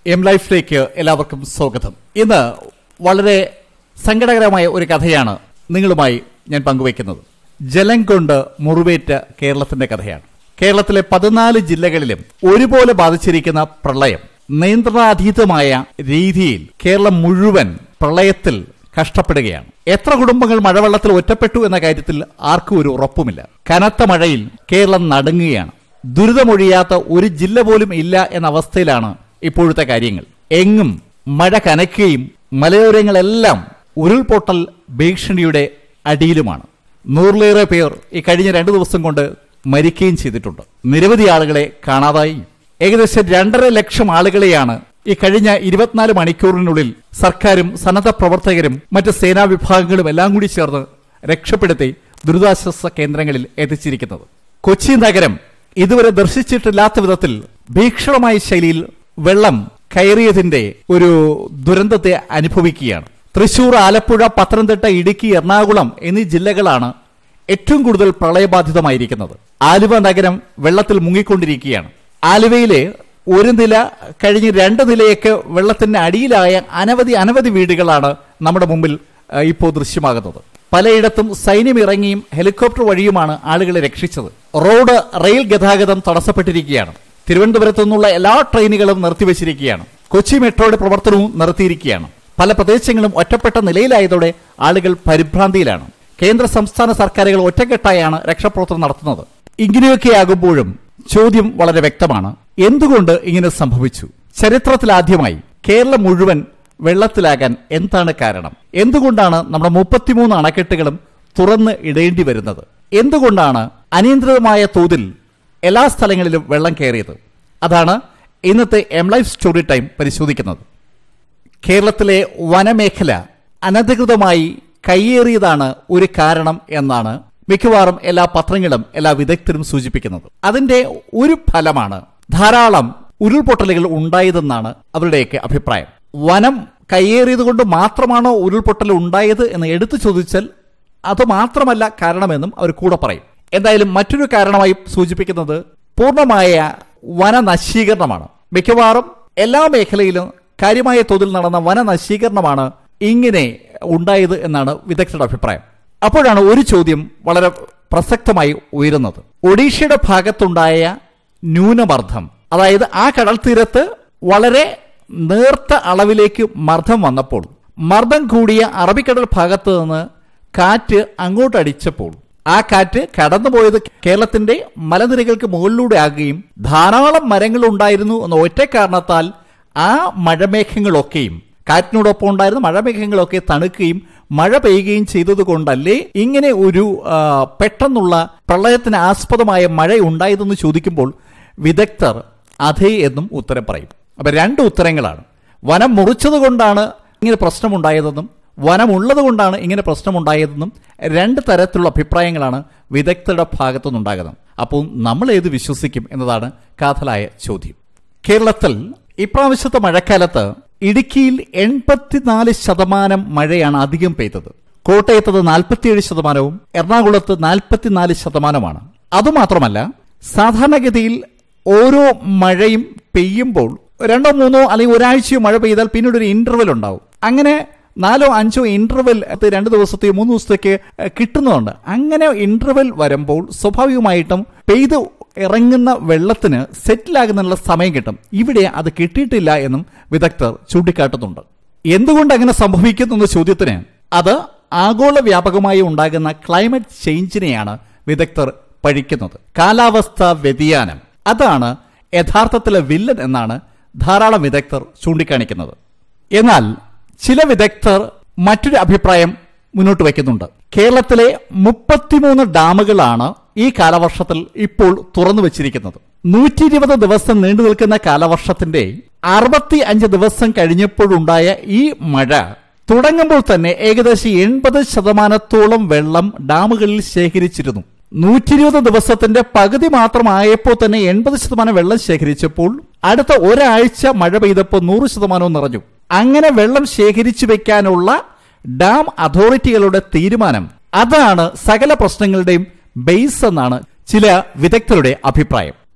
M ലൈഫിലേക്ക് എല്ലാവർക്കും സ്വാഗതം ഇന്ന് വളരെ സങ്കടകരമായ ഒരു കഥയാണ് നിങ്ങളുമായി ഞാൻ പങ്കുവയ്ക്കുന്നത് ജലം കൊണ്ട് മുറിവേറ്റ കേരളത്തിന്റെ കഥയാണ് കേരളത്തിലെ പതിനാല് ജില്ലകളിലും ഒരുപോലെ ബാധിച്ചിരിക്കുന്ന പ്രളയം നിയന്ത്രണാതീതമായ രീതിയിൽ കേരളം മുഴുവൻ പ്രളയത്തിൽ കഷ്ടപ്പെടുകയാണ് എത്ര കുടുംബങ്ങൾ മഴവെള്ളത്തിൽ ഒറ്റപ്പെട്ടു എന്ന കാര്യത്തിൽ ആർക്കും ഒരു ഉറപ്പുമില്ല കനത്ത മഴയിൽ കേരളം നടുങ്ങുകയാണ് ദുരിതമൊഴിയാത്ത ഒരു ജില്ല പോലും ഇല്ല എന്ന അവസ്ഥയിലാണ് ഇപ്പോഴത്തെ കാര്യങ്ങൾ എങ്ങും മഴ കനക്കുകയും മലയോരങ്ങളെല്ലാം ഉരുൾപൊട്ടൽ ഭീഷണിയുടെ അടിയിലുമാണ് നൂറിലേറെ പേർ ഈ കഴിഞ്ഞ രണ്ടു ദിവസം കൊണ്ട് മരിക്കുകയും ചെയ്തിട്ടുണ്ട് നിരവധി ആളുകളെ കാണാതായി ഏകദേശം രണ്ടര ലക്ഷം ആളുകളെയാണ് ഈ കഴിഞ്ഞ ഇരുപത്തിനാല് മണിക്കൂറിനുള്ളിൽ സർക്കാരും സന്നദ്ധ പ്രവർത്തകരും മറ്റ് സേനാ വിഭാഗങ്ങളും എല്ലാം കൂടി ചേർന്ന് രക്ഷപ്പെടുത്തി ദുരിതാശ്വാസ കേന്ദ്രങ്ങളിൽ എത്തിച്ചിരിക്കുന്നത് കൊച്ചി നഗരം ഇതുവരെ ദർശിച്ചിട്ടില്ലാത്ത വിധത്തിൽ ഭീഷണമായ ശൈലിയിൽ വെള്ളം കയറിയതിന്റെ ഒരു ദുരന്തത്തെ അനുഭവിക്കുകയാണ് തൃശൂർ ആലപ്പുഴ പത്തനംതിട്ട ഇടുക്കി എറണാകുളം എന്നീ ജില്ലകളാണ് ഏറ്റവും കൂടുതൽ പ്രളയബാധിതമായിരിക്കുന്നത് ആലുവ നഗരം വെള്ളത്തിൽ മുങ്ങിക്കൊണ്ടിരിക്കുകയാണ് ആലുവയിലെ ഒരു നില കഴിഞ്ഞ് രണ്ട് നിലയൊക്കെ വെള്ളത്തിന്റെ അടിയിലായ അനവധി അനവധി വീടുകളാണ് നമ്മുടെ മുമ്പിൽ ഏഹ്, ഇപ്പോൾ ദൃശ്യമാകുന്നത് പലയിടത്തും സൈന്യം ഇറങ്ങിയും ഹെലികോപ്റ്റർ വഴിയുമാണ് ആളുകളെ രക്ഷിച്ചത് റോഡ് റെയിൽ ഗതാഗതം തടസ്സപ്പെട്ടിരിക്കുകയാണ് തിരുവനന്തപുരത്തു നിന്നുള്ള എല്ലാ ട്രെയിനുകളും നിർത്തിവച്ചിരിക്കുകയാണ് കൊച്ചി മെട്രോയുടെ പ്രവർത്തനവും നിർത്തിയിരിക്കുകയാണ് പല പ്രദേശങ്ങളും ഒറ്റപ്പെട്ട നിലയിലായതോടെ ആളുകൾ പരിഭ്രാന്തിയിലാണ് കേന്ദ്ര സംസ്ഥാന സർക്കാരുകൾ ഒറ്റക്കെട്ടായാണ് രക്ഷാപ്രവർത്തനം നടത്തുന്നത് ഇങ്ങനെയൊക്കെയാകുമ്പോഴും ചോദ്യം വളരെ വ്യക്തമാണ് എന്തുകൊണ്ട് ഇങ്ങനെ സംഭവിച്ചു ചരിത്രത്തിലാദ്യമായി കേരളം മുഴുവൻ വെള്ളത്തിലാകാൻ എന്താണ് കാരണം എന്തുകൊണ്ടാണ് നമ്മുടെ മുപ്പത്തിമൂന്ന് അണക്കെട്ടുകളും തുറന്ന് ഇടേണ്ടി വരുന്നത് എന്തുകൊണ്ടാണ് അനിയന്ത്രിതമായ തോതിൽ എല്ലാ സ്ഥലങ്ങളിലും വെള്ളം കയറിയത് അതാണ് ഇന്നത്തെ എം ലൈഫ് സ്റ്റോറി ടൈം പരിശോധിക്കുന്നത് കേരളത്തിലെ വനമേഖല അനധികൃതമായി കയ്യേറിയതാണ് ഒരു കാരണം എന്നാണ് മിക്കവാറും എല്ലാ പത്രങ്ങളും എല്ലാ വിദഗ്ധരും സൂചിപ്പിക്കുന്നത് അതിന്റെ ഒരു ഫലമാണ് ധാരാളം ഉരുൾപൊട്ടലുകൾ ഉണ്ടായതെന്നാണ് അവരുടെയൊക്കെ അഭിപ്രായം വനം കയ്യേറിയത് കൊണ്ട് മാത്രമാണോ ഉരുൾപൊട്ടൽ ഉണ്ടായത് എന്ന് എടുത്തു ചോദിച്ചാൽ അത് മാത്രമല്ല കാരണമെന്നും അവർ കൂടെ പറയും എന്തായാലും മറ്റൊരു കാരണമായി സൂചിപ്പിക്കുന്നത് പൂർണ്ണമായ വനനശീകരണമാണ് മിക്കവാറും എല്ലാ മേഖലയിലും കാര്യമായ തോതിൽ നടന്ന വനനശീകരണമാണ് ഇങ്ങനെ ഉണ്ടായത് എന്നാണ് വിദഗ്ധരുടെ അഭിപ്രായം അപ്പോഴാണ് ഒരു ചോദ്യം വളരെ പ്രസക്തമായി ഉയരുന്നത് ഒഡീഷയുടെ ഭാഗത്തുണ്ടായ ന്യൂനമർദ്ദം അതായത് ആ കടൽ തീരത്ത് വളരെ നേർത്ത അളവിലേക്ക് മർദ്ദം വന്നപ്പോൾ മർദ്ദം കൂടിയ അറബിക്കടൽ ഭാഗത്ത് നിന്ന് കാറ്റ് അങ്ങോട്ടടിച്ചപ്പോൾ ആ കാറ്റ് കടന്നുപോയത് കേരളത്തിന്റെ മലനിരകൾക്ക് മുകളിലൂടെ ആകുകയും ധാരാളം മരങ്ങൾ ഉണ്ടായിരുന്നു എന്ന ഒറ്റ കാരണത്താൽ ആ മഴമേഘങ്ങളൊക്കെയും കാറ്റിനോടൊപ്പം ഉണ്ടായിരുന്ന മഴമേഘങ്ങളൊക്കെ തണുക്കുകയും മഴ പെയ്യുകയും ചെയ്തത് കൊണ്ടല്ലേ ഇങ്ങനെ ഒരു ആ, പെട്ടെന്നുള്ള പ്രളയത്തിന് ആസ്പദമായ മഴ ഉണ്ടായതെന്ന് ചോദിക്കുമ്പോൾ വിദഗ്ധർ അധേ എന്നും ഉത്തരം പറയും അപ്പൊ രണ്ട് ഉത്തരങ്ങളാണ് വനം മുറിച്ചത് കൊണ്ടാണ് ഇങ്ങനെ പ്രശ്നമുണ്ടായതെന്നും വനമുള്ളത് കൊണ്ടാണ് ഇങ്ങനെ പ്രശ്നമുണ്ടായതെന്നും രണ്ട് തരത്തിലുള്ള അഭിപ്രായങ്ങളാണ് വിദഗ്ധരുടെ ഭാഗത്തുനിന്നുണ്ടാകുന്നത് അപ്പോൾ നമ്മൾ ഏത് വിശ്വസിക്കും എന്നതാണ് കാതലായ ചോദ്യം കേരളത്തിൽ ഇപ്രാവശ്യത്തെ മഴക്കാലത്ത് ഇടുക്കിയിൽ എൺപത്തിനാല് ശതമാനം മഴയാണ് അധികം പെയ്തത് കോട്ടയത്തത് നാൽപ്പത്തിയേഴ് ശതമാനവും എറണാകുളത്ത് നാൽപ്പത്തിനാല് ശതമാനമാണ് അതുമാത്രമല്ല സാധാരണഗതിയിൽ ഓരോ മഴയും പെയ്യുമ്പോൾ രണ്ടോ മൂന്നോ അല്ലെങ്കിൽ ഒരാഴ്ചയോ മഴ പെയ്താൽ പിന്നീട് ഒരു ഇന്റർവെൽ ഉണ്ടാവും അങ്ങനെ നാലോ അഞ്ചോ ഇന്റർവെൽ രണ്ട് ദിവസത്തെയോ മൂന്ന് ദിവസത്തേക്ക് ഏഹ്, കിട്ടുന്നുണ്ട് അങ്ങനെ ഇന്റർവെൽ വരുമ്പോൾ സ്വാഭാവികമായിട്ടും പെയ്ത് ഇറങ്ങുന്ന വെള്ളത്തിന് സെറ്റിലാകുന്നുള്ള സമയം കിട്ടും ഇവിടെ അത് കിട്ടിയിട്ടില്ല എന്നും വിദഗ്ധർ ചൂണ്ടിക്കാട്ടുന്നുണ്ട് എന്തുകൊണ്ട് അങ്ങനെ സംഭവിക്കുന്നു എന്ന ചോദ്യത്തിന് അത് ആഗോള വ്യാപകമായി ഉണ്ടാകുന്ന ക്ലൈമറ്റ് ചേഞ്ചിനെയാണ് വിദഗ്ധർ പഴിക്കുന്നത് കാലാവസ്ഥ വ്യതിയാനം അതാണ് യഥാർത്ഥത്തിലെ വില്ലൻ എന്നാണ് ധാരാളം വിദഗ്ധർ ചൂണ്ടിക്കാണിക്കുന്നത് എന്നാൽ ചില വിദഗ്ധർ മറ്റൊരു അഭിപ്രായം മുന്നോട്ട് വയ്ക്കുന്നുണ്ട് കേരളത്തിലെ മുപ്പത്തിമൂന്ന് ഡാമുകളാണ് ഈ കാലവർഷത്തിൽ ഇപ്പോൾ തുറന്നു വച്ചിരിക്കുന്നത് നൂറ്റി ഇരുപത് ദിവസം നീണ്ടു നിൽക്കുന്ന കാലവർഷത്തിന്റെ അറുപത്തി അഞ്ച് ദിവസം കഴിഞ്ഞപ്പോഴുണ്ടായ ഈ മഴ തുടങ്ങുമ്പോൾ തന്നെ ഏകദേശം എൺപത് ശതമാനത്തോളം വെള്ളം ഡാമുകളിൽ ശേഖരിച്ചിരുന്നു നൂറ്റി ഇരുപത് ദിവസത്തിന്റെ പകുതി മാത്രമായപ്പോൾ തന്നെ എൺപത് ശതമാനം വെള്ളം ശേഖരിച്ചപ്പോൾ അടുത്ത ഒരാഴ്ച മഴ പെയ്തപ്പോൾ നൂറ് ശതമാനവും നിറഞ്ഞു അങ്ങനെ വെള്ളം ശേഖരിച്ചു വെക്കാനുള്ള ഡാം അതോറിറ്റികളുടെ തീരുമാനം അതാണ് സകല പ്രശ്നങ്ങളുടെയും ബേസ് എന്നാണ് ചില വിദഗ്ധരുടെ അഭിപ്രായം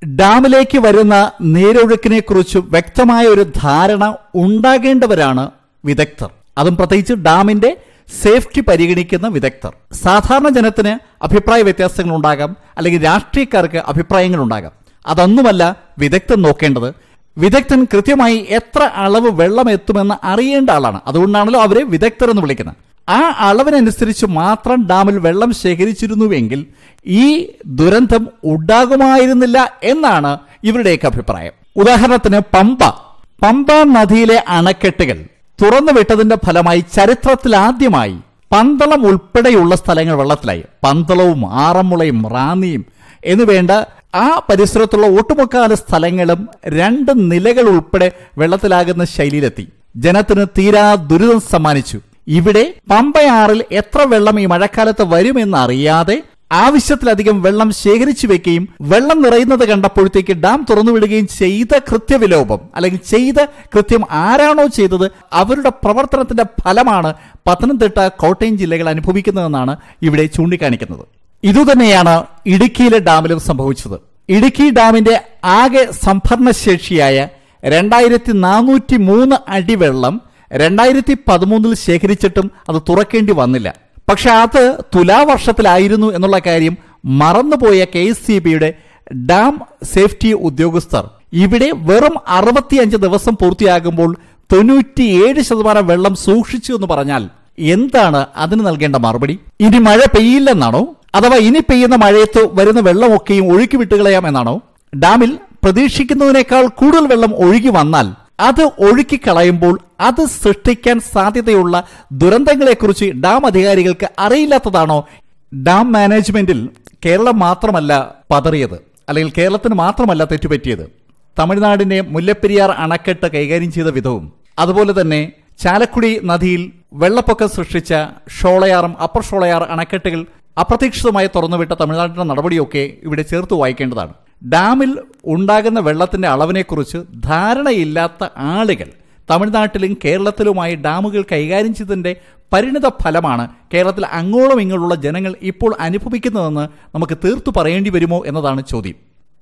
ഡാമിലേക്ക് വരുന്ന നീരൊഴുക്കിനെ കുറിച്ച് വ്യക്തമായ ഒരു ധാരണ ഉണ്ടാകേണ്ടവരാണ് വിദഗ്ധർ അതും പ്രത്യേകിച്ച് ഡാമിന്റെ സേഫ്റ്റി പരിഗണിക്കുന്ന വിദഗ്ധർ സാധാരണ ജനത്തിന് അഭിപ്രായ വ്യത്യാസങ്ങൾ ഉണ്ടാകാം അല്ലെങ്കിൽ രാഷ്ട്രീയക്കാർക്ക് അഭിപ്രായങ്ങൾ ഉണ്ടാകാം അതൊന്നുമല്ല വിദഗ്ധൻ നോക്കേണ്ടത് വിദഗ്ധൻ കൃത്യമായി എത്ര അളവ് വെള്ളം എത്തുമെന്ന് അറിയേണ്ട ആളാണ് അതുകൊണ്ടാണല്ലോ അവരെ വിദഗ്ധർ എന്ന് വിളിക്കുന്നത് ആ അളവിനനുസരിച്ച് മാത്രം ഡാമിൽ വെള്ളം ശേഖരിച്ചിരുന്നുവെങ്കിൽ ഈ ദുരന്തം ഉണ്ടാകുമായിരുന്നില്ല എന്നാണ് ഇവരുടെയൊക്കെ അഭിപ്രായം ഉദാഹരണത്തിന് പമ്പ പമ്പ നദിയിലെ അണക്കെട്ടുകൾ തുറന്നുവിട്ടതിന്റെ ഫലമായി ചരിത്രത്തിൽ ആദ്യമായി പന്തളം ഉൾപ്പെടെയുള്ള സ്ഥലങ്ങൾ വെള്ളത്തിലായി പന്തളവും ആറന്മുളയും റാന്നിയും എന്നുവേണ്ട ആ പരിസരത്തുള്ള ഒട്ടുമുക്കാല സ്ഥലങ്ങളും രണ്ട് നിലകൾ ഉൾപ്പെടെ വെള്ളത്തിലാകുന്ന ശൈലിയിലെത്തി ജനത്തിന് തീരാ ദുരിതം സമ്മാനിച്ചു ഇവിടെ പമ്പയാറിൽ എത്ര വെള്ളം ഈ മഴക്കാലത്ത് വരുമെന്ന് അറിയാതെ ആവശ്യത്തിലധികം വെള്ളം ശേഖരിച്ചു വെക്കുകയും വെള്ളം നിറയുന്നത് കണ്ടപ്പോഴത്തേക്ക് ഡാം തുറന്നുവിടുകയും ചെയ്ത കൃത്യവിലോപം അല്ലെങ്കിൽ ചെയ്ത കൃത്യം ആരാണോ ചെയ്തത് അവരുടെ പ്രവർത്തനത്തിന്റെ ഫലമാണ് പത്തനംതിട്ട കോട്ടയം ജില്ലകൾ അനുഭവിക്കുന്നതെന്നാണ് ഇവിടെ ചൂണ്ടിക്കാണിക്കുന്നത് ഇതുതന്നെയാണ് ഇടുക്കിയിലെ ഡാമിലും സംഭവിച്ചത് ഇടുക്കി ഡാമിന്റെ ആകെ സംഭരണശേഷിയായ രണ്ടായിരത്തി നാനൂറ്റി മൂന്ന് അടി വെള്ളം രണ്ടായിരത്തി പതിമൂന്നിൽ ശേഖരിച്ചിട്ടും അത് തുറക്കേണ്ടി വന്നില്ല പക്ഷെ അത് തുലാവർഷത്തിലായിരുന്നു എന്നുള്ള കാര്യം മറന്നുപോയ കെ എസ് സി ബിയുടെ ഡാം സേഫ്റ്റി ഉദ്യോഗസ്ഥർ ഇവിടെ വെറും അറുപത്തിയഞ്ച് ദിവസം പൂർത്തിയാകുമ്പോൾ തൊണ്ണൂറ്റിയേഴ് ശതമാനം വെള്ളം സൂക്ഷിച്ചു എന്ന് പറഞ്ഞാൽ എന്താണ് അതിന് നൽകേണ്ട മറുപടി ഇനി മഴ പെയ്യില്ലെന്നാണോ അഥവാ ഇനി പെയ്യുന്ന മഴയത്ത് വരുന്ന വെള്ളമൊക്കെയും ഒഴുക്കി വിട്ടുകളയാം എന്നാണോ ഡാമിൽ പ്രതീക്ഷിക്കുന്നതിനേക്കാൾ കൂടുതൽ വെള്ളം ഒഴുകി വന്നാൽ അത് ഒഴുക്കി കളയുമ്പോൾ അത് സൃഷ്ടിക്കാൻ സാധ്യതയുള്ള ദുരന്തങ്ങളെക്കുറിച്ച് ഡാം അധികാരികൾക്ക് അറിയില്ലാത്തതാണോ ഡാം മാനേജ്മെന്റിൽ കേരളം മാത്രമല്ല പതറിയത് അല്ലെങ്കിൽ കേരളത്തിന് മാത്രമല്ല തെറ്റുപറ്റിയത് തമിഴ്നാടിന്റെ മുല്ലപ്പെരിയാർ അണക്കെട്ട് കൈകാര്യം ചെയ്ത വിധവും അതുപോലെ തന്നെ ചാലക്കുടി നദിയിൽ വെള്ളപ്പൊക്കം സൃഷ്ടിച്ച ഷോളയാറും അപ്പർ ഷോളയാർ അണക്കെട്ടുകൾ അപ്രതീക്ഷിതമായി തുറന്നുവിട്ട തമിഴ്നാട്ടിന്റെ നടപടിയൊക്കെ ഇവിടെ ചേർത്ത് വായിക്കേണ്ടതാണ് ഡാമിൽ ഉണ്ടാകുന്ന വെള്ളത്തിന്റെ അളവിനെക്കുറിച്ച് ധാരണയില്ലാത്ത ആളുകൾ തമിഴ്നാട്ടിലും കേരളത്തിലുമായി ഡാമുകൾ കൈകാര്യം ചെയ്തതിന്റെ പരിണിത ഫലമാണ് കേരളത്തിൽ അങ്ങോളം ഇങ്ങോട്ടുള്ള ജനങ്ങൾ ഇപ്പോൾ അനുഭവിക്കുന്നതെന്ന് നമുക്ക് തീർത്തു പറയേണ്ടി വരുമോ എന്നതാണ് ചോദ്യം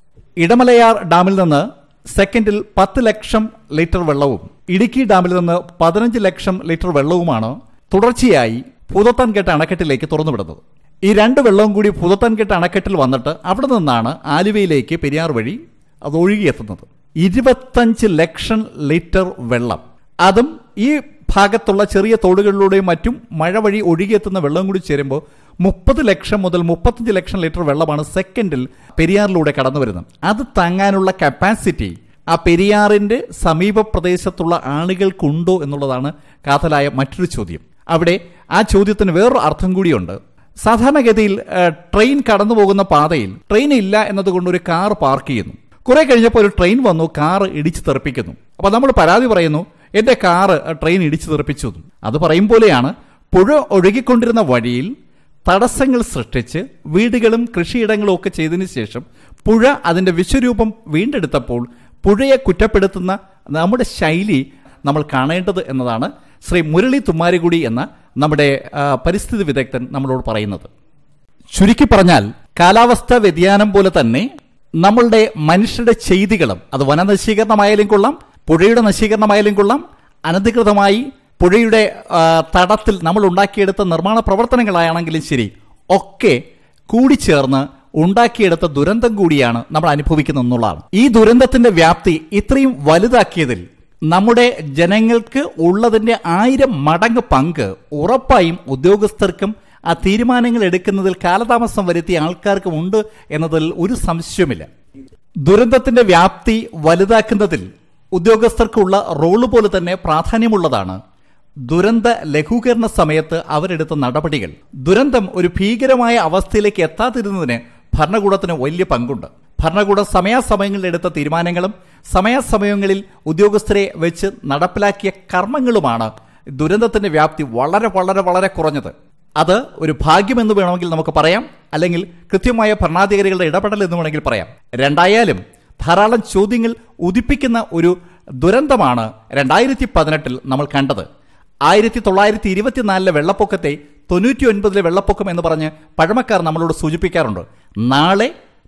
ഇടമലയാർ ഡാമിൽ നിന്ന് സെക്കൻഡിൽ പത്ത് ലക്ഷം ലിറ്റർ വെള്ളവും ഇടുക്കി ഡാമിൽ നിന്ന് പതിനഞ്ച് ലക്ഷം ലിറ്റർ വെള്ളവുമാണ് തുടർച്ചയായി ഭൂതത്താൻകെട്ട് അണക്കെട്ടിലേക്ക് തുറന്നുവിടുന്നത് ഈ രണ്ട് വെള്ളവും കൂടി ഭൂതത്താൻകെട്ട് അണക്കെട്ടിൽ വന്നിട്ട് അവിടെ നിന്നാണ് ആലുവയിലേക്ക് പെരിയാർ വഴി അത് ഒഴുകിയെത്തുന്നത് ഇരുപത്തഞ്ച് ലക്ഷം ലിറ്റർ വെള്ളം അതും ഈ ഭാഗത്തുള്ള ചെറിയ തോടുകളിലൂടെയും മറ്റും മഴ വഴി ഒഴുകിയെത്തുന്ന വെള്ളം കൂടി ചേരുമ്പോൾ മുപ്പത് ലക്ഷം മുതൽ മുപ്പത്തഞ്ച് ലക്ഷം ലിറ്റർ വെള്ളമാണ് സെക്കൻഡിൽ പെരിയാറിലൂടെ കടന്നു വരുന്നത് അത് താങ്ങാനുള്ള കപ്പാസിറ്റി ആ പെരിയാറിന്റെ സമീപ പ്രദേശത്തുള്ള ആളുകൾക്കുണ്ടോ എന്നുള്ളതാണ് കാതലായ മറ്റൊരു ചോദ്യം അവിടെ ആ ചോദ്യത്തിന് വേറൊരു അർത്ഥം കൂടിയുണ്ട് സാധാരണഗതിയിൽ ഏഹ്, ട്രെയിൻ കടന്നു പോകുന്ന പാതയിൽ ട്രെയിൻ ഇല്ല എന്നതുകൊണ്ട് ഒരു കാർ പാർക്ക് ചെയ്യുന്നു കുറെ കഴിഞ്ഞപ്പോൾ ഒരു ട്രെയിൻ വന്നു കാർ ഇടിച്ചു തെറിപ്പിക്കുന്നു അപ്പൊ നമ്മൾ പരാതി പറയുന്നു എന്റെ കാറ് ട്രെയിൻ ഇടിച്ചു തെറിപ്പിച്ചു എന്ന്. അത് പറയും പോലെയാണ് പുഴ ഒഴുകിക്കൊണ്ടിരുന്ന വഴിയിൽ തടസ്സങ്ങൾ സൃഷ്ടിച്ച് വീടുകളും കൃഷിയിടങ്ങളും ഒക്കെ ചെയ്തതിനു ശേഷം പുഴ അതിന്റെ വിശ്വരൂപം വീണ്ടെടുത്തപ്പോൾ പുഴയെ കുറ്റപ്പെടുത്തുന്ന നമ്മുടെ ശൈലി നമ്മൾ കാണേണ്ടത് എന്നതാണ് ശ്രീ മുരളി തുമ്മാരികുടി എന്ന നമ്മുടെ ആ, പരിസ്ഥിതി വിദഗ്ധൻ നമ്മളോട് പറയുന്നത് ചുരുക്കി പറഞ്ഞാൽ കാലാവസ്ഥാ വ്യതിയാനം പോലെ തന്നെ നമ്മളുടെ മനുഷ്യരുടെ ചെയ്തികളും അത് വനനശീകരണമായാലും കൊള്ളാം പുഴയുടെ നശീകരണമായാലും കൊള്ളാം അനധികൃതമായി പുഴയുടെ ആ, തടത്തിൽ നമ്മൾ ഉണ്ടാക്കിയെടുത്ത നിർമ്മാണ പ്രവർത്തനങ്ങളാണെങ്കിലും ശരി ഒക്കെ കൂടിച്ചേർന്ന് ഉണ്ടാക്കിയെടുത്ത ദുരന്തം കൂടിയാണ് നമ്മൾ അനുഭവിക്കുന്നത് എന്നുള്ളതാണ് ഈ ദുരന്തത്തിന്റെ വ്യാപ്തി ഇത്രയും വലുതാക്കിയതിൽ നമ്മുടെ ജനങ്ങൾക്ക് ഉള്ളതിന്റെ ആയിരം മടങ്ങ് പങ്ക് ഉറപ്പായും ഉദ്യോഗസ്ഥർക്കും ആ തീരുമാനങ്ങൾ എടുക്കുന്നതിൽ കാലതാമസം വരുത്തിയ ആൾക്കാർക്കും ഉണ്ട് എന്നതിൽ ഒരു സംശയവുമില്ല ദുരന്തത്തിന്റെ വ്യാപ്തി വലുതാക്കുന്നതിൽ ഉദ്യോഗസ്ഥർക്കുള്ള റോള് പോലെ തന്നെ പ്രാധാന്യമുള്ളതാണ് ദുരന്ത ലഘൂകരണ സമയത്ത് അവരെടുത്ത നടപടികൾ ദുരന്തം ഒരു ഭീകരമായ അവസ്ഥയിലേക്ക് എത്താതിരുന്നതിന് ഭരണകൂടത്തിന് വലിയ പങ്കുണ്ട് ഭരണകൂടം സമയാസമയങ്ങളിൽ എടുത്ത തീരുമാനങ്ങളും സമയാസമയങ്ങളിൽ ഉദ്യോഗസ്ഥരെ വെച്ച് നടപ്പിലാക്കിയ കർമ്മങ്ങളുമാണ് ദുരന്തത്തിന്റെ വ്യാപ്തി വളരെ വളരെ വളരെ കുറഞ്ഞത് അത് ഒരു ഭാഗ്യമെന്ന് വേണമെങ്കിൽ നമുക്ക് പറയാം അല്ലെങ്കിൽ കൃത്യമായ ഭരണാധികാരികളുടെ ഇടപെടൽ എന്ന് വേണമെങ്കിൽ പറയാം രണ്ടായാലും ധാരാളം ചോദ്യങ്ങൾ ഉദിപ്പിക്കുന്ന ഒരു ദുരന്തമാണ് രണ്ടായിരത്തി പതിനെട്ടിൽ നമ്മൾ കണ്ടത് ആയിരത്തി തൊള്ളായിരത്തി ഇരുപത്തിനാലിലെ വെള്ളപ്പൊക്കത്തെ തൊണ്ണൂറ്റി ഒൻപതിലെ വെള്ളപ്പൊക്കം എന്ന് പറഞ്ഞ് പഴമക്കാർ നമ്മളോട് സൂചിപ്പിക്കാറുണ്ട് നാളെ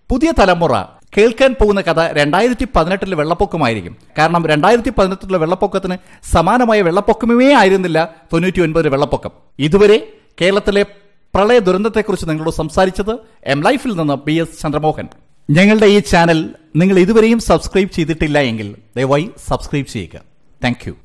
പുതിയ തലമുറ കേൾക്കാൻ പോകുന്ന കഥ രണ്ടായിരത്തി പതിനെട്ടിലെ വെള്ളപ്പൊക്കമായിരിക്കും കാരണം രണ്ടായിരത്തി പതിനെട്ടിലെ വെള്ളപ്പൊക്കത്തിന് സമാനമായ വെള്ളപ്പൊക്കമേ ആയിരുന്നില്ല തൊണ്ണൂറ്റി ഒൻപതിലെ വെള്ളപ്പൊക്കം ഇതുവരെ കേരളത്തിലെ പ്രളയ ദുരന്തത്തെക്കുറിച്ച് നിങ്ങളോട് സംസാരിച്ചത് എം ലൈഫിൽ നിന്ന് ബി എസ് ചന്ദ്രമോഹൻ ഞങ്ങളുടെ ഈ ചാനൽ നിങ്ങൾ ഇതുവരെയും സബ്സ്ക്രൈബ് ചെയ്തിട്ടില്ല എങ്കിൽ ദയവായി സബ്സ്ക്രൈബ് ചെയ്യുക താങ്ക്